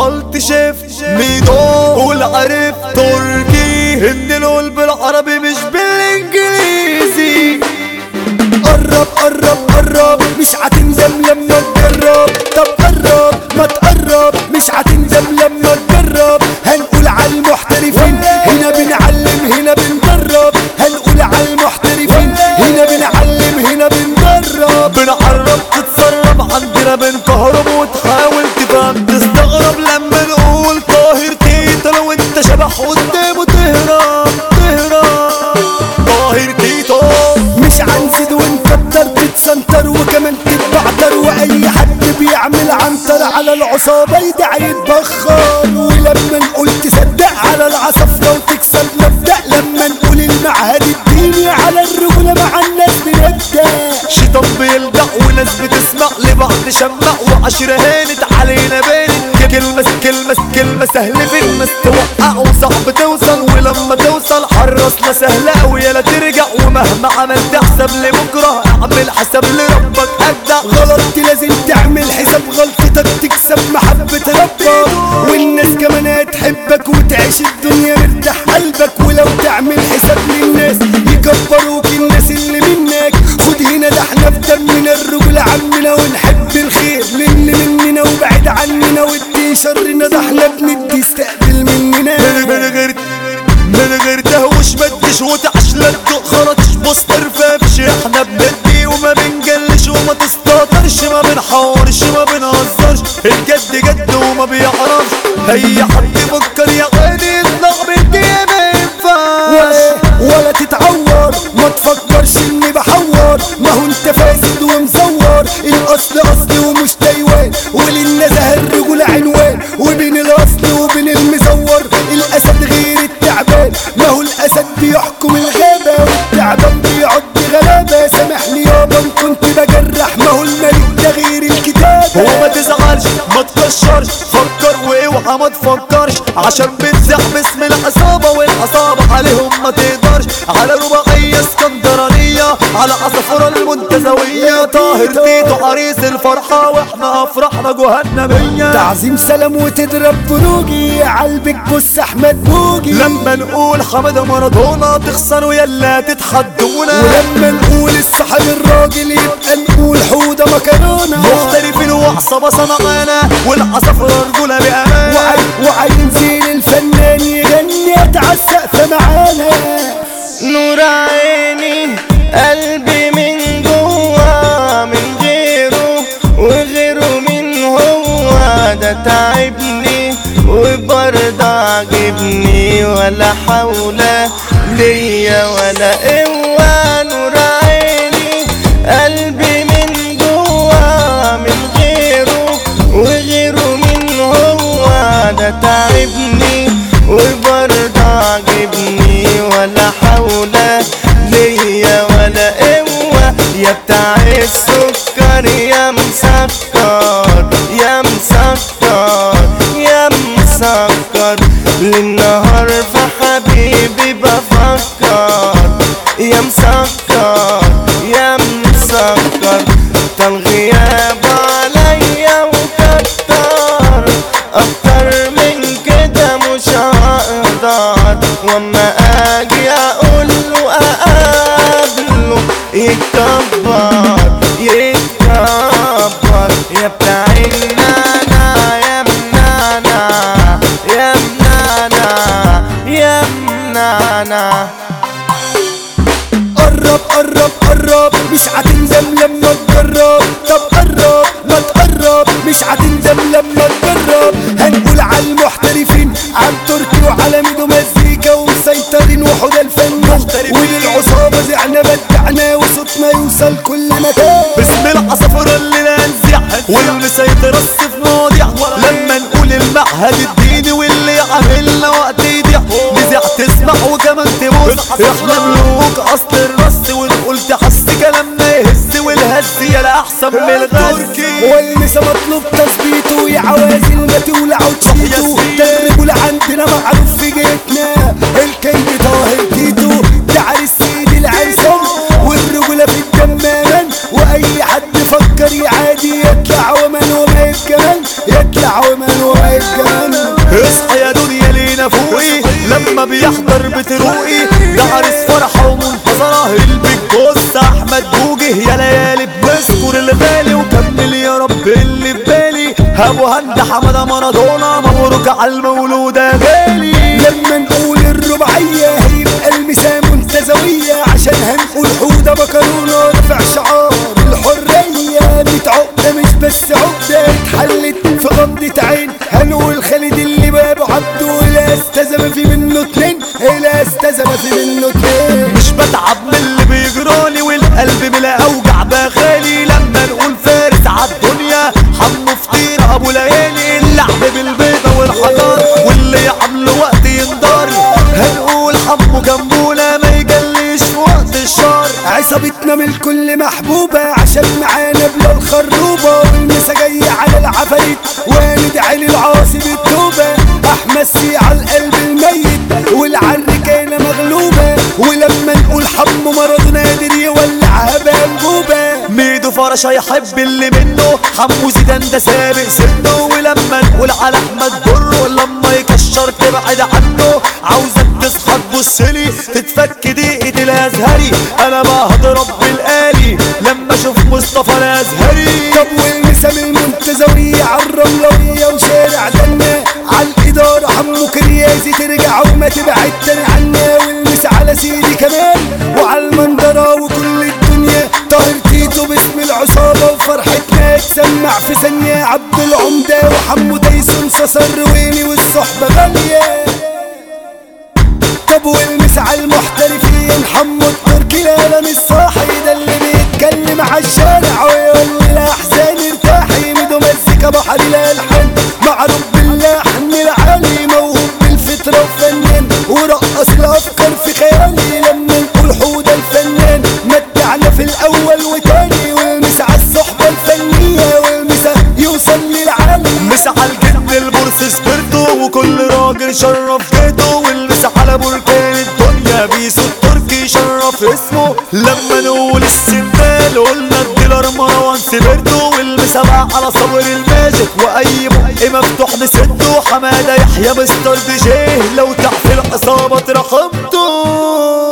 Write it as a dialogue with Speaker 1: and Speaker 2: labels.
Speaker 1: قلت شفت ميدو قول عرف تركي هند القول بالعربي مش بالانجليزي
Speaker 2: قرب قرب قرب مش هتندم لما تجرب طب قرب ما تقرب مش هتندم لما تجرب هنقول على المحترفين هنا بنعلم هنا بندرب هنقول على المحترفين هنا بنعلم هنا بندرب
Speaker 1: بنعرب تتسرب عندنا بنكهرب وتحاول تفهم تستغرب لما نقول طاهر تيتا لو انت شبح قدامه تهرب تهرب طاهر تيتا
Speaker 2: مش عنزد ونكتر تتسنتر وكمان تتبعتر واي حد بيعمل عنتر على العصابة يدعي يتبخر ولما نقول تصدق على العصفرة وتكسب مبدأ لما نقول المعهد الديني على الرجولة مع الناس بنبدأ
Speaker 1: شيطان بيلدع وناس بتسمع لبعض شمع وعشرة هانت علينا بانت كلمة كلمة كلمة سهل في الناس توقع وصعب توصل ولما توصل حرصنا سهلة أوي يلا ترجع ومهما عملت حساب لبكرة اعمل حساب لربك أجدع
Speaker 2: غلطت لازم تعمل حساب غلطتك تكسب محبة ربك والناس كمان هتحبك وتعيش الدنيا مرتاح قلبك ولو تعمل حساب للناس يكبروك الناس اللي منك خد هنا ده احنا في دمنا الرجل عمنا ونحب الخير للي مننا وبعد عننا وادي شرنا ده احنا بندي استقبل مننا
Speaker 1: من من غير من غير تهوش مدش وتعش لا تدق خرطش بص ترفافش احنا بندي وما بنجلش وما تستهترش ما بنحورش ما بنهزرش الجد جد وما بيعرفش اي حد يفكر يا غالي يطلع بدي ما ينفعش
Speaker 2: ولا ولا تتعور ما تفكرش اني بحور ما هو انت فاسد ومزور الاصل اصل ومش تايوان وللنزه الرجولة عنوان وبين الاصل وبين المزور الاسد غير التعبان ما هو الاسد بيحكم الغابة والتعبان بيعد غلابة سامحني يابا ان كنت بجرح ما هو الملك ده غير الكتابة
Speaker 1: وما تزعلش ما تكشرش فكر واوعى ما تفكرش عشان بتزح باسم العصابة والعصابة عليهم ما تقدرش على رباعية اسكندرانية على عصفورة المنتزوية طاهر تيتو عريس الفرحة واحنا افراحنا جهنمية
Speaker 2: تعظيم سلام وتضرب بروجي عالبك بص احمد بوجي
Speaker 1: لما نقول حمادة مارادونا تخسروا يلا تتحدونا
Speaker 2: ولما نقول الصاحب الراجل يبقى نقول حودة مكرونة
Speaker 1: مختلفين وعصابة صنعانا والعصفورة رجولة بأمان
Speaker 2: وعي وعين زين الفنان يغني اتعسق معانا
Speaker 3: نور عيني قلبي من جوا من غيره وغيره من هو ده تعبني وبرضه عاجبني ولا حول ليا ولا قوة نور عيني قلبي من جوا من غيره وغيره من هو ده تعبني وبرضه عاجبني ولا حول ليا ولا قوة يا بتاع السكر يا مسكر يا مسكر يا مسكر للنهار في حبيبي بفكر يا مسكر يا مسكر طال غياب عليا وكتر اكتر من كده مش هقدر واما اجي اقول له اقابله يتكبر يتكبر يا بتاع النانا يا منانا يا منانا يا منانا
Speaker 2: قرب قرب قرب مش هتندم لما تجرب طب قرب ما تقرب مش هتندم لما تجرب هنقول على المحترفين عن تركي وعلى ميدو مزيكا ومسيطرين وحدى الفن وللعصابة زعنا بدعنا وصوتنا يوصل كل مكان
Speaker 1: باسم العصفورة اللي لا نزيع واللي سيترص في مواضيع لما نقول المعهد الديني واللي عاملنا وقت يضيع نزيع تسمع وكمان تبص احنا ملوك اصل الرص ونقول تحس كلامنا يهز والهز يلا احسن من الغز
Speaker 2: والمسا مطلوب تظبيطه يا عوازل ما تولعوا تشيتوا ده الرجولة عندنا معروف في جيتنا الكينج طاهر تيتو ده عريس سيد العرسان والرجولة في الدمامان واي حد فكر يعادي يطلع ومن وما الجمال يطلع ومن وما الجمال
Speaker 1: اصحى يا دنيا لينا فوقي لما بيحضر بتروقي ده عرس فرحة ومنتظرة البيج بص احمد بوجه يا ليالي بنذكر الغالي وكمل يا رب اللي في بالي ابو هند حمادة مارادونا مبروك على المولود يا غالي
Speaker 2: لما نقول الرباعية هيبقى المسا منتزوية عشان هنقول حودة مكرونة رفع شعار الحرية ميت عقدة مش بس عقدة اتحلت في غمضة عين هنقول خالد اللي بابه عبده لا استزم في منه اتنين لا استزم في منه اتنين
Speaker 1: مش بتعب من اللي بيجرالي والقلب بلا اوجع بخالي لما نقول فارس عالدنيا حمو فطير ابو ليالي اللعب بالبيضة والحجار واللي عامله وقت ينضر هنقول حمو جنبونا ما يجليش في وقت الشر
Speaker 2: عصابتنا من الكل محبوبة عشان معانا بلا الخروبة والمسا جاية على العفاريت وندعي للعاصي بالتوبة أحمد سي على القلب الميت والعركانة مغلوبة ولما نقول حمو مرض نادر يولعها بانبوبة
Speaker 1: ميدو فرش هيحب اللي منه حمو زيدان ده سابق سنه ولما نقول على احمد بره لما يكشر تبعد عنه عاوزك تصحى تبصلي تتفك دقيقة الازهري انا بهضرب بالآلي لما اشوف مصطفى الازهري
Speaker 2: طب والمسا من المنتزوية عالرملوية وشارع دنا عالإدارة حمو كريازي ترجع وما تبعد تاني عنا والمسا على سيدي كمان وعالمنظرة وكل الدنيا طاهر تيتو باسم العصابة وفرحتنا تسمع في ثانية عبد العمدة وحمو تيسون صصر رويني والصحبة غالية طب والمس على المحترفين حمو التركي لا مش صاحي ده اللي بيتكلم على الشارع ويقول الاحزان ارتاحي ميدو مزيكا بحر الالحان معروف باللحن العالي موهوب بالفطرة وفنان ورقص الافكار في خيالي لما نقول حودة الفنان متعنا في الاول وتاني والمس على الصحبة الفنية والمس يوصل للعالي
Speaker 1: مسح الجن البورس سبرتو وكل راجل شرف جيته والمسح على بركان الدنيا بيسو التركي شرف اسمه لما نقول السندال قلنا الديلر مروان سبرتو والمسا بقى على صبر الماجيك واي بق مفتوح نسده حماده يحيى مستر دي جيه لو تحت العصابه رقمته